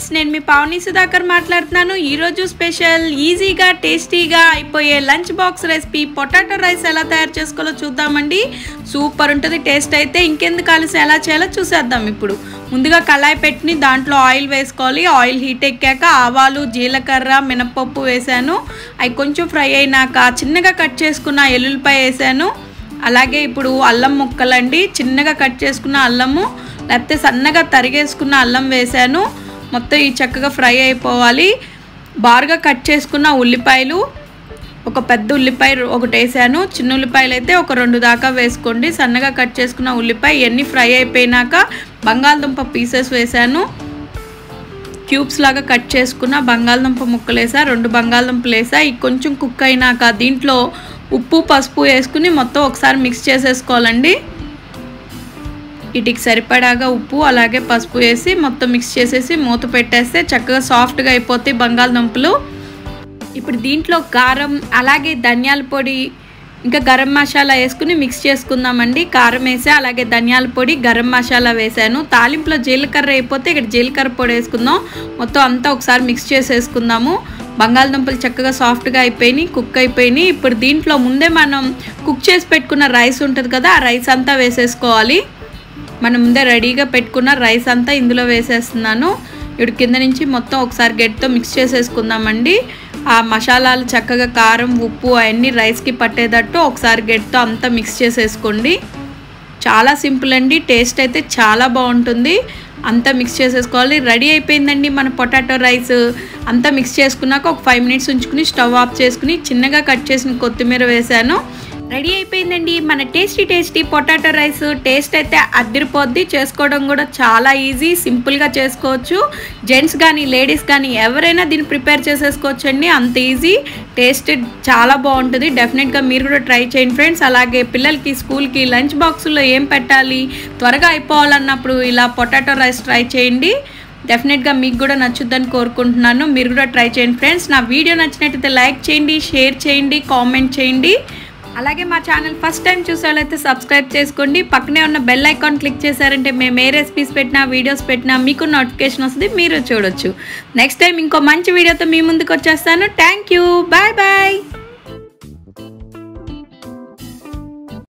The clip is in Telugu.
ఫ్రెండ్స్ నేను మీ పావని సుధాకర్ మాట్లాడుతున్నాను ఈరోజు స్పెషల్ ఈజీగా టేస్టీగా అయిపోయే lunch box recipe potato rice ఎలా తయారు చేసుకోవాలో చూద్దామండి సూపర్ ఉంటుంది టేస్ట్ అయితే ఇంకెందుకు కలిసి ఎలా చేయాలో చూసేద్దాం ఇప్పుడు ముందుగా కళాయి పెట్టి దాంట్లో ఆయిల్ వేసుకోవాలి ఆయిల్ హీట్ ఎక్కాక ఆవాలు జీలకర్ర మినపప్పు వేసాను అవి కొంచెం ఫ్రై అయినాక చిన్నగా కట్ చేసుకున్న ఎల్లుల్లిపాయ వేసాను అలాగే ఇప్పుడు అల్లం ముక్కలండి చిన్నగా కట్ చేసుకున్న అల్లము లేకపోతే సన్నగా తరిగేసుకున్న అల్లం వేసాను మొత్తం ఈ చక్కగా ఫ్రై అయిపోవాలి బారుగా కట్ చేసుకున్న ఉల్లిపాయలు ఒక పెద్ద ఉల్లిపాయ ఒకటి వేసాను చిన్న ఉల్లిపాయలు అయితే ఒక రెండు దాకా వేసుకోండి సన్నగా కట్ చేసుకున్న ఉల్లిపాయ ఇవన్నీ ఫ్రై అయిపోయినాక బంగాళదుంప పీసెస్ వేసాను క్యూబ్స్ లాగా కట్ చేసుకున్న బంగాళదుంప ముక్కలు వేసా రెండు బంగాళదుంపలు వేసా ఇవి కొంచెం కుక్ అయినాక దీంట్లో ఉప్పు పసుపు వేసుకుని మొత్తం ఒకసారి మిక్స్ చేసేసుకోవాలండి వీటికి సరిపడాగా ఉప్పు అలాగే పసుపు వేసి మొత్తం మిక్స్ చేసేసి మూత పెట్టేస్తే చక్కగా సాఫ్ట్గా అయిపోతాయి బంగాళదుంపలు ఇప్పుడు దీంట్లో కారం అలాగే ధనియాల పొడి ఇంకా గరం మసాలా వేసుకుని మిక్స్ చేసుకుందామండి కారం వేసి అలాగే ధనియాల పొడి గరం మసాలా వేసాను తాలింపులో జీలకర్ర అయిపోతే ఇక్కడ జీలకర్ర పొడి వేసుకుందాం మొత్తం అంతా ఒకసారి మిక్స్ చేసేసుకుందాము బంగాళదుంపలు చక్కగా సాఫ్ట్గా అయిపోయినాయి కుక్ అయిపోయినాయి ఇప్పుడు దీంట్లో ముందే మనం కుక్ చేసి పెట్టుకున్న రైస్ ఉంటుంది కదా ఆ రైస్ అంతా వేసేసుకోవాలి మనం ముందే రెడీగా పెట్టుకున్న రైస్ అంతా ఇందులో వేసేస్తున్నాను ఇప్పుడు కింద నుంచి మొత్తం ఒకసారి గెట్తో మిక్స్ చేసేసుకుందామండి ఆ మసాలాలు చక్కగా కారం ఉప్పు అవన్నీ రైస్కి పట్టేటట్టు ఒకసారి గెట్తో అంతా మిక్స్ చేసేసుకోండి చాలా సింపుల్ అండి టేస్ట్ అయితే చాలా బాగుంటుంది అంతా మిక్స్ చేసేసుకోవాలి రెడీ అయిపోయిందండి మన పొటాటో రైస్ అంతా మిక్స్ చేసుకున్నాక ఒక ఫైవ్ మినిట్స్ ఉంచుకుని స్టవ్ ఆఫ్ చేసుకుని చిన్నగా కట్ చేసిన కొత్తిమీర వేసాను రెడీ అయిపోయిందండి మన tasty tasty potato rice taste అయితే అద్దరిపోద్ది చేసుకోవడం కూడా చాలా ఈజీ సింపుల్గా చేసుకోవచ్చు జెంట్స్ కానీ లేడీస్ కానీ ఎవరైనా దీన్ని ప్రిపేర్ చేసేసుకోవచ్చు అండి అంత ఈజీ టేస్ట్ చాలా బాగుంటుంది డెఫినెట్గా మీరు కూడా ట్రై చేయండి ఫ్రెండ్స్ అలాగే పిల్లలకి స్కూల్కి లంచ్ బాక్సుల్లో ఏం పెట్టాలి త్వరగా అయిపోవాలన్నప్పుడు ఇలా పొటాటో రైస్ ట్రై చేయండి డెఫినెట్గా మీకు కూడా నచ్చుద్దని కోరుకుంటున్నాను మీరు కూడా ట్రై చేయండి ఫ్రెండ్స్ నా వీడియో నచ్చినట్టయితే లైక్ చేయండి షేర్ చేయండి కామెంట్ చేయండి అలాగే మా ఛానల్ ఫస్ట్ టైం చూసేవాళ్ళైతే సబ్స్క్రైబ్ చేసుకోండి పక్కనే ఉన్న బెల్ ఐకాన్ క్లిక్ చేశారంటే మేము ఏ రెసిపీస్ పెట్టినా వీడియోస్ పెట్టినా మీకు నోటిఫికేషన్ వస్తుంది మీరు చూడొచ్చు నెక్స్ట్ టైం ఇంకో మంచి వీడియోతో మీ ముందుకు వచ్చేస్తాను థ్యాంక్ యూ బాయ్ బాయ్